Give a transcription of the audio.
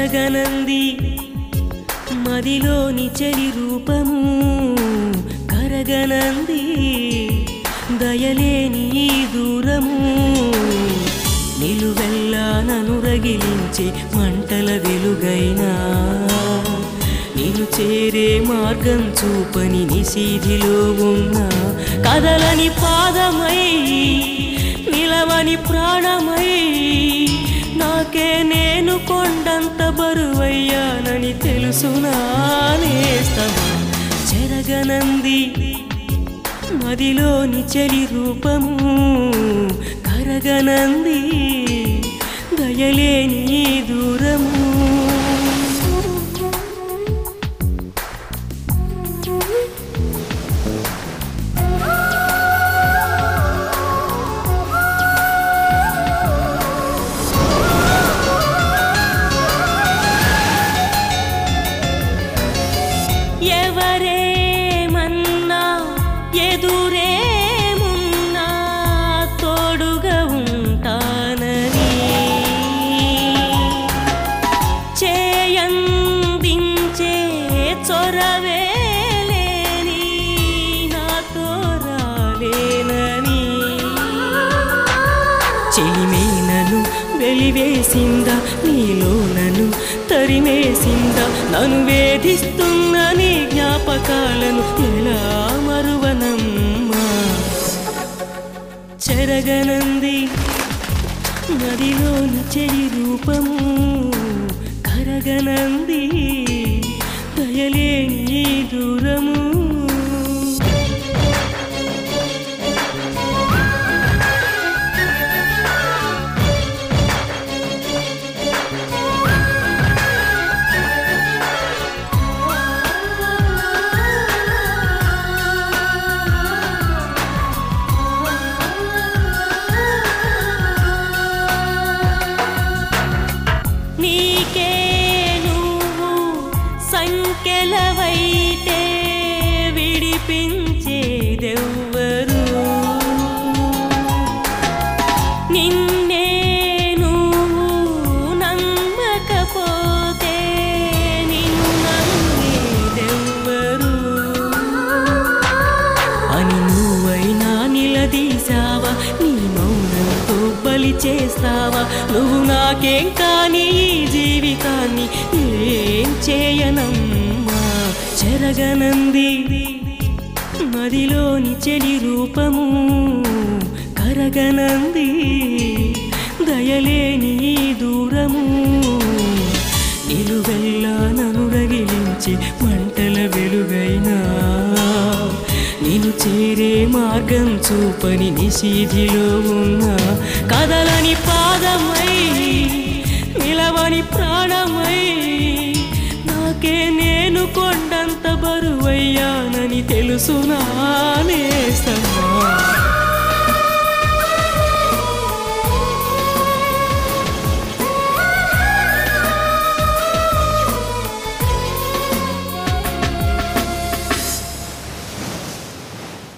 చెరగనంది మదిలోని చెలి రూపము కరగనంది దయలేని ఈ దూరము నిలువెల్లా నను రగిలించే మంటల వెలుగైనా నేను చేరే మార్గం చూపని నిశీధిలో ఉన్న కదలని పాదమై నిలవని ప్రాణమై నాకే నేను కొండంత బరువయ్యానని తెలుసునా నేస్తమా చెరగనంది మదిలోని చెలి రూపము కరగనంది దయలేని ఈ దూరము ఎవరేమన్నా ఎదురేమున్నా తోడుగా ఉంటానని చేయందించే చొరవేలేని నాతో రాలేనని చెలిమేనను వెలివేసిందా నీలో నన్ను తరిమేసిందా నన్ను వేధిస్తున్న నీ జ్ఞాపకాలను ఎలా మరువనమ్మా చెరగనంది నదిలోని చెడి రూపము కరగనంది దయలేని ఈ దూరము నీకే నువ్వు సంఖ్యలవైతే విడిపించేదెవ్వరు నిన్నే నువ్వు నమ్మకపోతే నిన్ను నమ్మేదెవ్వరు అని నువ్వైనా నిలదీసావా నీ మౌనంతో బలి చేస్తావా నువ్వు నాకేం కానీ ఈ జీవితాన్ని ఏం చేయనమ్మా చెరగనంది మదిలోని చెడి రూపము కరగనంది దయలేని ఈ దూరము నిలువెల్లా నను రగిలించి మంటల వెలుగైనా నేను చేరే మార్గం చూపని నిశీధిలో ఉన్న కదలని పాదమై నిలవని ప్రాణమై నాకే నేను కొండంత బరువయ్యానని తెలుసునా